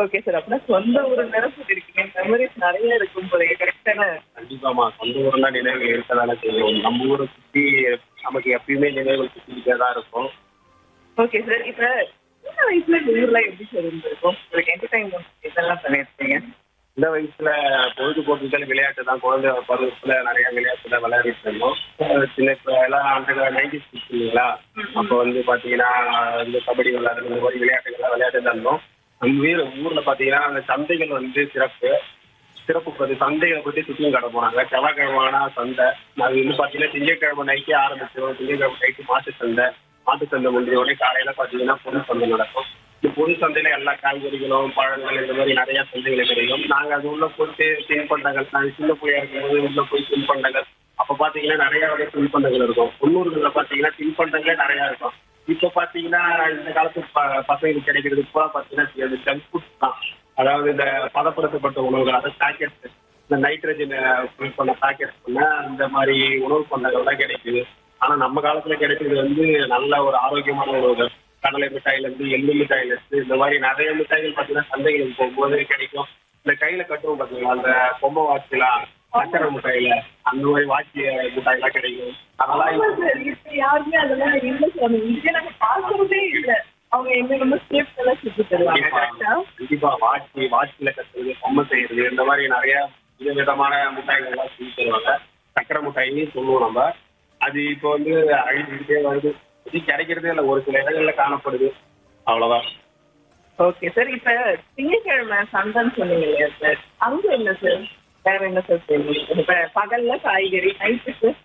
Okay sir அப்படின்னா சொந்த ஊர் நேரம் சொல்லியிருக்கீங்க மெமரிஸ் நிறைய இருக்கும் போல கரெக்டான கண்டிப்பாமா சொந்த ஊர்னா நினைவுகள் இருக்கதானே செய்யும் நம்ம ஊரை சுற்றி நமக்கு எப்பயுமே நினைவுகள் சுற்றிக்கிட்டே தான் இருக்கும் ஓகே சார் இப்ப சின்ன வயசுல இந்த ஊர்ல எப்படி சார் இருந்திருக்கும் உங்களுக்கு என்டர்டைன்மெண்ட் இதெல்லாம் பண்ணியிருக்கீங்க இந்த வயசுல பொழுதுபோக்குகள் விளையாட்டு தான் குழந்தை பருவத்துல நிறைய விளையாட்டுல விளையாடிட்டு இருந்தோம் அஹ் சின்ன இப்ப எல்லாம் அந்த நைன்டி சிக்ஸ் இல்லைங்களா அப்போ வந்து பாத்தீங்கன்னா இந்த கபடி விளையாடுறது இந்த மாதிரி விளையாட்டுகள்லாம் விளையாட்டு இருந்தோம் நம்ம வீர ஊர்ல பாத்தீங்கன்னா அந்த சந்தைகள் வந்து சிறப்பு சிறப்பு பத்தி சந்தைகளை பத்தி சுற்றியும் கடை போனாங்க செவ்வாய்க்கிழமைனா சந்தை அது வந்து பாத்தீங்கன்னா திங்கட்கிழமை நைட்டே ஆரம்பிச்சிடும் திங்கட்கிழமை நைட்டு மாட்டு சந்தை மாட்டு சந்தை முடிஞ்ச உடனே காலையில பாத்தீங்கன்னா பொது சந்தை நடக்கும் இந்த பொது சந்தையில எல்லா காய்கறிகளும் பழங்கள் இந்த மாதிரி நிறைய சந்தைகள் கிடைக்கும் நாங்க அது உள்ள போயிட்டு தின்பண்டங்கள் நாங்க சின்ன பிள்ளையா இருக்கும்போது உள்ள போய் தின்பண்டங்கள் அப்ப பாத்தீங்கன்னா நிறைய வகை தின்பண்டங்கள் இருக்கும் தொண்ணூறுகள்ல பாத்தீங்கன்னா தின்பண்டங்களே நிறைய இருக்கும் இப்ப பாத்தீங்கன்னா இந்த காலத்து ப- பசங்களுக்கு கிடைக்கிறது பூரா பாத்தீங்கன்னா ஜங்க் ஃபுட் தான் அதாவது இந்த பதப்படுத்தப்பட்ட உணவுகள் அதாவது பேக்கெட் இந்த நைட்ரஜன் ஃபில் பண்ண பேக்கெட் பண்ண இந்த மாதிரி உணவு பண்டங்கள் தான் கிடைக்குது ஆனா நம்ம காலத்துல கிடைச்சது வந்து நல்ல ஒரு ஆரோக்கியமான உணவுகள் கடலை மிட்டாயில இருந்து எள்ளு மிட்டாயில இருந்து இந்த மாதிரி நிறைய மிட்டாய்கள் பாத்தீங்கன்னா சந்தைகளுக்கு போகும்போது கிடைக்கும் இந்த கையில கட்டுவோம் பாத்தீங்களா அந்த பொம்மை வாட்சிலாம் சக்கரை மிட்டாயில அந்த மாதிரி வாட்சி மிட்டாய்லாம் கிடைக்கும் அதெல்லாம் ஆமா இப்ப- சார் இப்ப யாருமே அதெல்லாம் இல்லை சார் இங்கே நாங்க பார்க்கறதே இல்லை அவங்க என்னென்ன ஸ்டெப்ஸ் எல்லாம் சுற்றி தருவாங்க கண்டிப்பா கரெக்டா கண்டிப்பா வாட்சி வாட்சில கட்டுறது பொம்மை செய்யறது இந்த மாதிரி நிறைய விதவிதமான மிட்டாய்கள் எல்லாம் செஞ்சு தருவாங்க சக்கரை மிட்டாயின்னு சொல்லுவோம் நம்ம அது இப்போ வந்து அழிஞ்சுக்கிட்டே வருது இது கிடைக்கிறதே இல்லை ஒரு சில இடங்கள்ல காணப்படுது அவ்வளவுதான் ஓகே சார் இப்ப திங்கட்கிழமை சந்தைன்னு சொன்னீங்க இல்லையா சார் அங்க என்ன சார் வேற என்ன சார் செய்வீங்க இப்ப பகல்ல காய்கறி நைட்டு சார்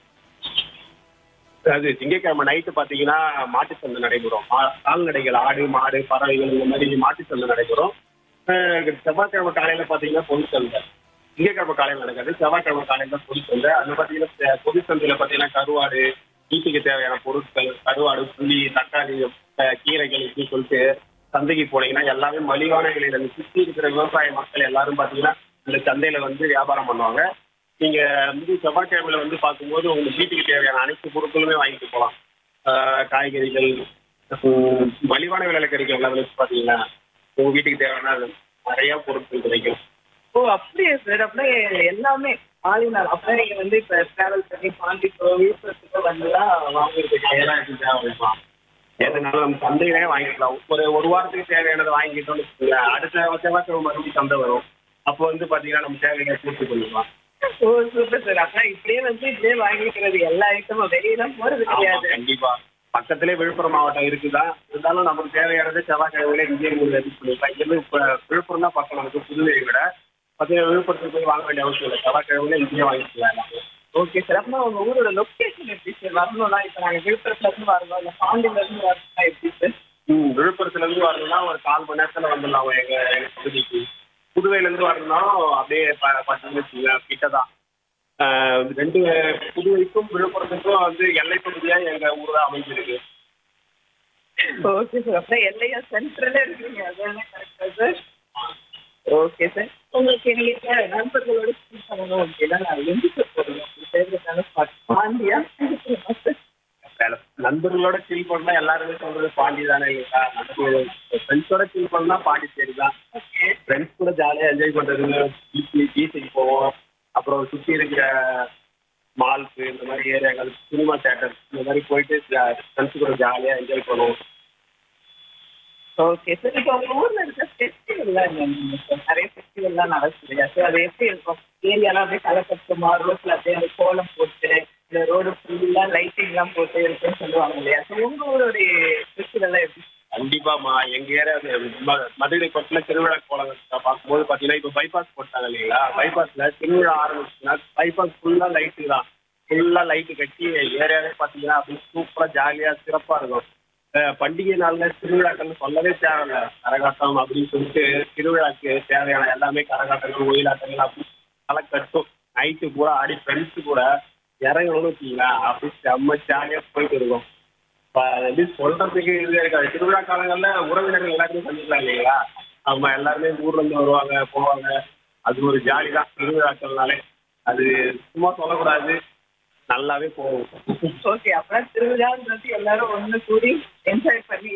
அது திங்கட்கிழமை நைட்டு பாத்தீங்கன்னா மாட்டுச் சந்தை நடைபெறும் மா- கால்நடைகள் ஆடு மாடு பறவைகள் இந்த மாதிரி மாட்டுச் சந்தை நடைபெறும் அஹ் செவ்வாய்க்கிழமை காலையில பாத்தீங்கன்னா பொது சந்தை திங்கட்கிழமை காலையில நடக்காது செவ்வாய்க்கிழமை காலையில பொது சந்தை அது பாத்தீங்கன்னா செ- பொது சந்தையில பாத்தீங்கன்னா கருவாடு வீட்டுக்கு தேவையான பொருட்கள் கருவாடு புளி தக்காளி அஹ் கீரைகள் இப்படின்னு சொல்லிட்டு சந்தைக்கு போனீங்கன்னா எல்லாமே மலிவான விலையில இந்த சுத்தி இருக்கிற விவசாய மக்கள் எல்லாரும் பாத்தீங்கன்னா இந்த சந்தையில வந்து வியாபாரம் பண்ணுவாங்க நீங்க வந்து செவ்வாய்க்கிழமையில வந்து பார்க்கும்போது உங்க வீட்டுக்கு தேவையான அனைத்து பொருட்களுமே வாங்கிட்டு போகலாம் ஆஹ் காய்கறிகள் உம், மலிவான விலையில கிடைக்கும் எல்லா விலையும் பாத்தீங்கன்னா உங்க வீட்டுக்கு தேவையான நிறைய பொருட்கள் கிடைக்கும் ஓ அப்படியே சார் அப்படியே எல்லாமே ஆளினால் அப்படியே நீங்க வந்து இப்ப டிராவல் பண்ணி பாண்டிக்கோ விழுப்புரத்துக்கோ வந்துதான் வாங்குறதுக்கு அதெல்லாம் எப்படி தேவைப்பா எதுனாலும் நம்ம சந்தையிலே வாங்கிக்கலாம் ஒரு ஒரு வாரத்துக்கு தேவையானதை வாங்கிட்டோம்னு வச்சுக்கோங்களேன் அடுத்த செவ்வாய்க்கிழமை மறுபடியும் சந்தை வரும் அப்போ வந்து பாத்தீங்கன்னா நம்ம தேவைகளை பூர்த்தி பண்ணிக்கலாம் ஓ சூப்பர் சார் அப்ப இப்படியே வந்து இப்படியே வாங்கிக்கிறது எல்லா ஐட்டமும் வெளியெல்லாம் போறது ஆமா, கிடையாது கண்டிப்பா பக்கத்திலே விழுப்புரம் மாவட்டம் இருக்குதான் இருந்தாலும் நமக்கு தேவையானது செவ்வாய்க்கிழமையில இங்கே இருந்து ரெடி பண்ணிக்கலாம் இங்கிருந்து இப்ப விழுப்புரம் தான் பக்கம் நமக்கு புதுவையை விட பார்த்தீங்கன்னா விழுப்புரத்துக்கு போய் வாங்க வேண்டிய அவசியம் இல்லை செவ்வாய்க்கிழமையில இங்கேயே வாங்கிக்கலாம் எல்லாமே. ஓகே சார் அப்ப உங்க ஊரோட லொக்கேஷன் எப்படி சார் வரணும்னா இப்ப நாங்க விழுப்புரத்துல இருந்து வரணும் இல்ல பாண்டியில இருந்து வரணும்னா எப்படி சார் ம் விழுப்புரத்துல இருந்து வரணும்னா ஒரு கால் மணி நேரத்துல வந்துடலாம் எங்க எங்க பகுதிக்கு புதுவையில இருந்து வரணும்னாலும் அப்படியே ப- பக்கத்துல வச்சுங்க கிட்ட தான் ஆஹ் ரெண்டு புதுவைக்கும் விழுப்புரத்துக்கும் வந்து எல்லை பகுதியா எங்க ஊர் தான் அமைஞ்சிருக்கு ஓகே சார் அப்ப எல்லையா சென்டர்ல இருக்கீங்க அதானே கரெக்டா சார் ஓகே சார் உங்களுக்கு நீங்க நண்பர்களோட ஸ்பீட் பண்ணணும் அப்படின்னா நான் எந்த சார் போறேன் ஃபேவரட்டான ஸ்பாட் பாண்டியா சார் வேலை- நண்பர்களோட சில் பண்ணா எல்லாருமே சொல்றது பாண்டி தானே இல்லையா ஃப்ரெண்ட்ஸோட சில் பண்ணா பாண்டிச்சேரி தான் ஃப்ரெண்ட்ஸ் கூட ஜாலியா என்ஜாய் பண்றது பீச்சு பீச்சுக்கு போவோம் அப்புறம் சுத்தி இருக்கிற மால்ஸ் இந்த மாதிரி ஏரியாக்கள் சினிமா தேட்டர் இந்த மாதிரி போயிட்டு ஃப்ரெண்ட்ஸ் கூட ஜாலியா என்ஜாய் பண்ணுவோம் ஓகே சார் இப்போ உங்க ஊர்ல இருக்க ஃபெஸ்டிவல்லாம் என்னென்ன சார் நிறைய ஃபெஸ்டிவல்லாம் நடக்குது இல்லையா சார் அது எப்படி இருக்கும் ஏரியாலாம் அப்படியே கலக்கட்டுமா ரோட்ல அப்படியே அந்த கோலம் போட்டு இந்த ரோடு ஃபுல்லா லைட்டிங் எல்லாம் போட்டு இருக்குன்னு சொல்லுவாங்க இல்லையா ஸோ உங்க ஊருடைய ஃபெஸ்டிவல்லாம் எப்படி கண்டிப்பாமா எங்க ஏரியா மதுரை பக்கத்துல திருவிழா கோலம் பார்க்கும்போது பாத்தீங்கன்னா இப்ப பைபாஸ் போட்டாங்க இல்லைங்களா பைபாஸ்ல திருவிழா ஆரம்பிச்சுன்னா பைபாஸ் ஃபுல்லா லைட்டு தான் ஃபுல்லா லைட்டு கட்டி ஏரியாவே பாத்தீங்கன்னா அப்படி சூப்பரா ஜாலியா சிறப்பா இருக்கும் அஹ் பண்டிகை நாள்ல திருவிழாக்கள் சொல்லவே தேவையில்ல கரகாட்டம் அப்படின்னு சொல்லிட்டு திருவிழாக்கு தேவையான எல்லாமே கரகாட்டங்கள் ஒயிலாட்டங்கள் அப்படி தலை கட்டும் நைட்டு பூரா ஆடி ஃப்ரெண்ட்ஸ் கூட இறங்கணும்னு வச்சுங்களா அப்படி செம்ம ஜாலியா போயிட்டு இருக்கும் இப்ப அது எப்படி சொல்றதுக்கு இது இருக்காது திருவிழா காலங்கள்ல உறவினர்கள் எல்லாருமே சந்திக்கலாம் இல்லைங்களா அவங்க எல்லாருமே ஊர்ல இருந்து வருவாங்க போவாங்க அது ஒரு ஜாலி தான் திருவிழாக்கள்னாலே அது சும்மா சொல்லக்கூடாது நல்லாவே போகும் ஓகே அப்புறம் திருவிழான்றது எல்லாரும் ஒண்ணு கூடி என்ஜாய் பண்ணி